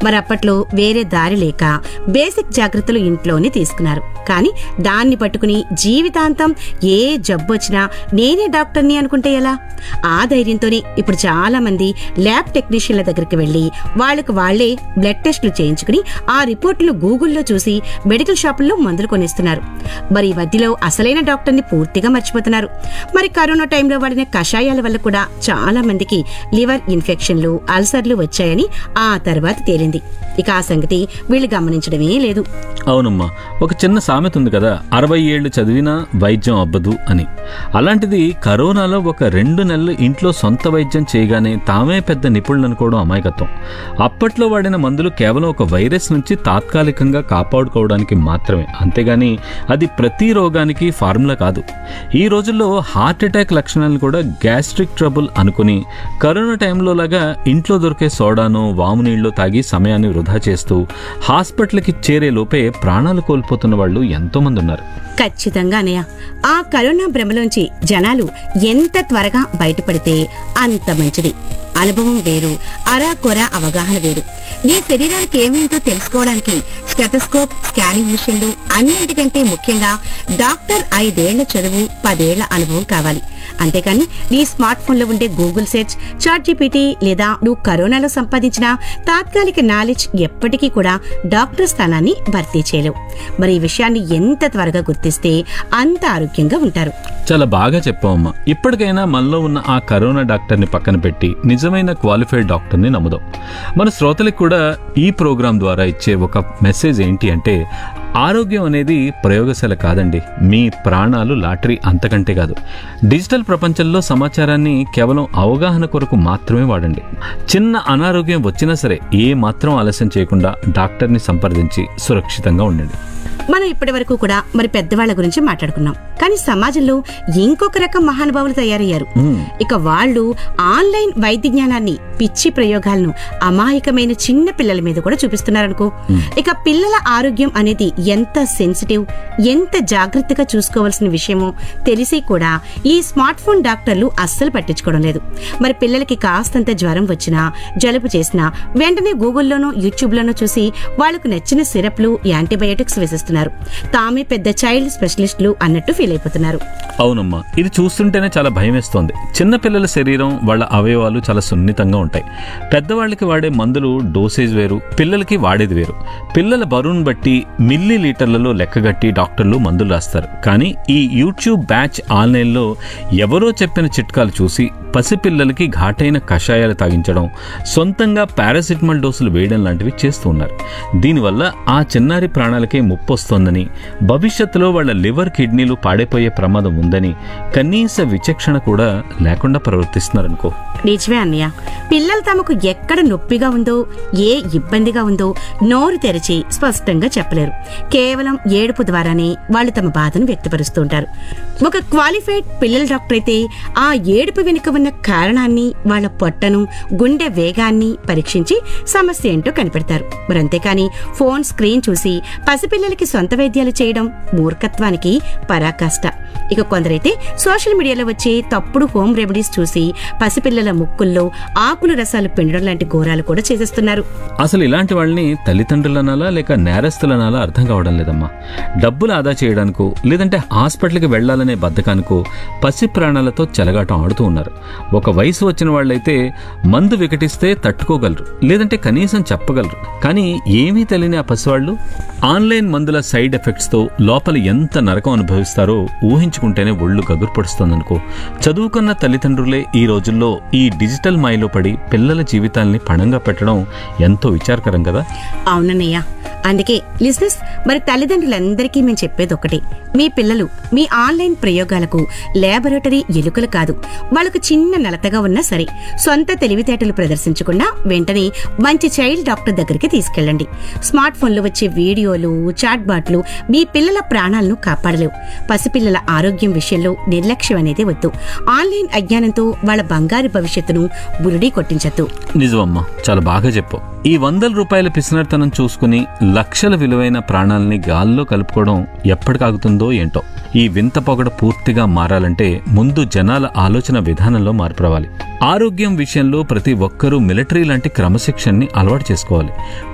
మరి అప్పట్లో వేరే దారి లేక బేసిక్ జాగ్రత్తలు ఇంట్లోనే తీసుకున్నారు కానీ దాన్ని పట్టుకుని జీవితాంతం ఏ జబ్బు వచ్చినా నేనే డాక్టర్ని అనుకుంటే ఎలా ఆ ధైర్యంతోనే ఇప్పుడు చాలా మంది ల్యాబ్ టెక్నీషియన్ల దగ్గరికి వెళ్లి వాళ్ళకు వాళ్లే బ్లడ్ టెస్టులు చేయించుకుని ఆ రిపోర్టులు గూగుల్లో చూసి మెడికల్ షాపుల్లో మందులు కొనిస్తున్నారు మరి ఈ మధ్యలో అసలైన డాక్టర్ని పూర్తిగా మర్చిపోతున్నారు మరి కరోనా టైంలో వాడిన కషాయాల వల్ల కూడా చాలా మందికి లివర్ ఇన్ఫెక్షన్లు అల్సర్లు వచ్చాయని ఆ తర్వాత తేలింది ఇక ఆ సంగతి వీళ్ళు గమనించడమే లేదు అవునమ్మా ఒక చిన్న సామెత ఉంది కదా అరవై ఏళ్ళు చదివినా వైద్యం అబ్బదు అని అలాంటిది కరోనాలో ఒక రెండు నెలలు ఇంట్లో సొంత వైద్యం చేయగానే తామే పెద్ద నిపుణులు అనుకోవడం అమాయకత్వం అప్పట్లో వాడిన మందులు కేవలం ఒక వైరస్ నుంచి తాత్కాలికంగా కాపాడుకోవడానికి మాత్రమే అంతేగాని అది ప్రతి రోగానికి ఫార్ములా కాదు ఈ రోజుల్లో హార్ట్ అటాక్ లక్షణాలను కూడా గ్యాస్ట్రిక్ ట్రబుల్ అనుకుని కరోనా టైంలో లాగా ఇంట్లో దొరికే సోడాను వాము నీళ్లు తాగి సమయాన్ని వృధా చేస్తూ హాస్పిటల్కి చేరే లోపే ప్రాణాలు కోల్పోతున్న వాళ్ళు ఎంతో మంది ఉన్నారు ఖచ్చితంగా అనయ్య ఆ కరోనా భ్రమలోంచి జనాలు ఎంత త్వరగా బయటపడితే అంత మంచిది అనుభవం వేరు అరా కొర అవగాహన వేరు నీ శరీరానికి ఏమేంటో తెలుసుకోవడానికి స్టెటస్కోప్ స్కానింగ్ మిషన్లు అన్నింటికంటే ముఖ్యంగా డాక్టర్ ఐదేళ్ల చదువు పదేళ్ల అనుభవం కావాలి అంతేకాని నీ స్మార్ట్ ఫోన్ లో ఉండే గూగుల్ సెర్చ్ చాట్ జీపీటీ లేదా నువ్వు కరోనాలో సంపాదించిన తాత్కాలిక నాలెడ్జ్ ఎప్పటికీ కూడా డాక్టర్ స్థానాన్ని భర్తీ చేయలేవు మరి ఈ విషయాన్ని ఎంత త్వరగా గుర్తిస్తే అంత ఆరోగ్యంగా ఉంటారు చాలా బాగా చెప్పావమ్మా ఇప్పటికైనా మనలో ఉన్న ఆ కరోనా డాక్టర్ని పక్కన పెట్టి నిజమైన క్వాలిఫైడ్ డాక్టర్ని నమ్ముదాం మన శ్రోతలకు కూడా ఈ ప్రోగ్రాం ద్వారా ఇచ్చే ఒక మెసేజ్ ఏంటి అంటే ఆరోగ్యం అనేది ప్రయోగశాల కాదండి మీ ప్రాణాలు లాటరీ అంతకంటే కాదు డిజిటల్ ప్రపంచంలో సమాచారాన్ని కేవలం అవగాహన కొరకు మాత్రమే వాడండి చిన్న అనారోగ్యం వచ్చినా సరే ఏ మాత్రం ఆలస్యం చేయకుండా డాక్టర్ని సంప్రదించి సురక్షితంగా ఉండండి మనం ఇప్పటి వరకు కూడా మరి పెద్దవాళ్ల గురించి మాట్లాడుకున్నాం కానీ సమాజంలో ఇంకొక రకం మహానుభావులు తయారయ్యారు ఇక వాళ్ళు ఆన్లైన్ వైద్య జ్ఞానాన్ని పిచ్చి ప్రయోగాలను అమాయకమైన చిన్న పిల్లల మీద కూడా చూపిస్తున్నారనుకో ఇక పిల్లల ఆరోగ్యం అనేది ఎంత సెన్సిటివ్ ఎంత జాగ్రత్తగా చూసుకోవాల్సిన విషయమో తెలిసి కూడా ఈ స్మార్ట్ ఫోన్ డాక్టర్లు అస్సలు పట్టించుకోవడం లేదు మరి పిల్లలకి కాస్తంత జ్వరం వచ్చినా జలుబు చేసినా వెంటనే గూగుల్లోనో యూట్యూబ్లోనో చూసి వాళ్ళకు నచ్చిన సిరప్లు యాంటీబయోటిక్స్ వేసిస్తున్నారు తామే పెద్ద చైల్డ్ స్పెషలిస్టులు అన్నట్టు ఫీల్ అయిపోతున్నారు అవునమ్మా ఇది చూస్తుంటేనే చాలా భయం వేస్తోంది చిన్నపిల్లల శరీరం వాళ్ళ అవయవాలు చాలా సున్నితంగా ఉంటాయి పెద్దవాళ్ళకి వాడే మందులు డోసేజ్ వేరు పిల్లలకి వాడేది వేరు పిల్లల బరువును బట్టి మిల్లీ లీటర్లలో లెక్కగట్టి డాక్టర్లు మందులు రాస్తారు కానీ ఈ యూట్యూబ్ బ్యాచ్ ఆన్లైన్లో ఎవరో చెప్పిన చిట్కాలు చూసి పసిపిల్లలకి ఘాటైన కషాయాలు తాగించడం సొంతంగా పారాసిటమాల్ డోసులు వేయడం లాంటివి చేస్తూ ఉన్నారు దీనివల్ల ఆ చిన్నారి ప్రాణాలకే ముప్పు వస్తోందని భవిష్యత్తులో వాళ్ళ లివర్ కిడ్నీలు పాడైపోయే ప్రమాదం ఉందని కనీస విచక్షణ కూడా లేకుండా ప్రవర్తిస్తున్నారనుకో నిజమే అన్నయ్య పిల్లలు తమకు ఎక్కడ నొప్పిగా ఉందో ఏ ఇబ్బందిగా ఉందో నోరు తెరిచి స్పష్టంగా చెప్పలేరు కేవలం ఏడుపు ద్వారానే వాళ్ళు తమ బాధను వ్యక్తపరుస్తూ ఉంటారు ఒక క్వాలిఫైడ్ పిల్లల డాక్టర్ అయితే ఆ ఏడుపు వెనుక ఉన్న కారణాన్ని వాళ్ళ పొట్టను గుండె వేగాన్ని పరీక్షించి సమస్య ఏంటో కనిపెడతారు మరి అంతేకాని ఫోన్ స్క్రీన్ చూసి పసిపిల్లలకి సొంత వైద్యాలు చేయడం మూర్ఖత్వానికి పరాకాష్ట ఇక కొందరైతే సోషల్ మీడియాలో వచ్చే తప్పుడు హోమ్ రెమెడీస్ చూసి పసిపిల్లల ముక్కుల్లో ఆకుల రసాలు పిండడం లాంటి ఘోరాలు కూడా చేసేస్తున్నారు అసలు ఇలాంటి వాళ్ళని తల్లిదండ్రులనాలా లేక నేరస్తులనాలా అర్థం కావడం లేదమ్మా డబ్బులు ఆదా చేయడానికో లేదంటే హాస్పిటల్కి వెళ్లాలనే బద్ధకానికో పసి ప్రాణాలతో చెలగాటం ఆడుతూ ఉన్నారు ఒక వయసు వచ్చిన వాళ్ళైతే మందు వికటిస్తే తట్టుకోగలరు లేదంటే కనీసం చెప్పగలరు కానీ ఏమీ తెలియని ఆ పసివాళ్ళు ఆన్లైన్ మందుల సైడ్ ఎఫెక్ట్స్తో లోపల ఎంత నరకం అనుభవిస్తారో ఊహించుకుంటేనే ఒళ్ళు గగురు పడుస్తోందనుకో చదువుకున్న తల్లిదండ్రులే ఈ రోజుల్లో ఈ డిజిటల్ మాయలో పడి పిల్లల జీవితాల్ని పణంగా పెట్టడం ఎంతో విచారకరం కదా అవునన్నయ్య అందుకే లిజినెస్ మరి తల్లిదండ్రులందరికీ మేము చెప్పేది ఒకటే మీ పిల్లలు మీ ఆన్లైన్ ప్రయోగాలకు లాబొరేటరీ ఎలుకలు కాదు వాళ్ళకు చిన్న నలతగా ఉన్నా సరే సొంత తెలివితేటలు ప్రదర్శించకుండా వెంటనే మంచి చైల్డ్ డాక్టర్ దగ్గరికి తీసుకెళ్ళండి స్మార్ట్ ఫోన్లో వచ్చే వీడియోలు చాట్ బాట్లు మీ పిల్లల ప్రాణాలను కాపాడలేవు పసిపిల్లల ఆరోగ్యం విషయంలో నిర్లక్ష్యం అనేది వద్దు ఆన్లైన్ అజ్ఞానంతో వాళ్ళ బంగారు భవిష్యత్తును బురుడీ కొట్టించద్దు నిజమమ్మా చాలా బాగా చెప్పు ఈ వందల రూపాయల పిసినర్తనం చూసుకుని లక్షల విలువైన ప్రాణాలని గాల్లో కలుపుకోవడం ఎప్పటికాగుతుందో ఏంటో ఈ వింత పొగడ పూర్తిగా మారాలంటే ముందు జనాల ఆలోచన విధానంలో మార్పు రావాలి ఆరోగ్యం విషయంలో ప్రతి ఒక్కరూ మిలిటరీ లాంటి క్రమశిక్షణని అలవాటు చేసుకోవాలి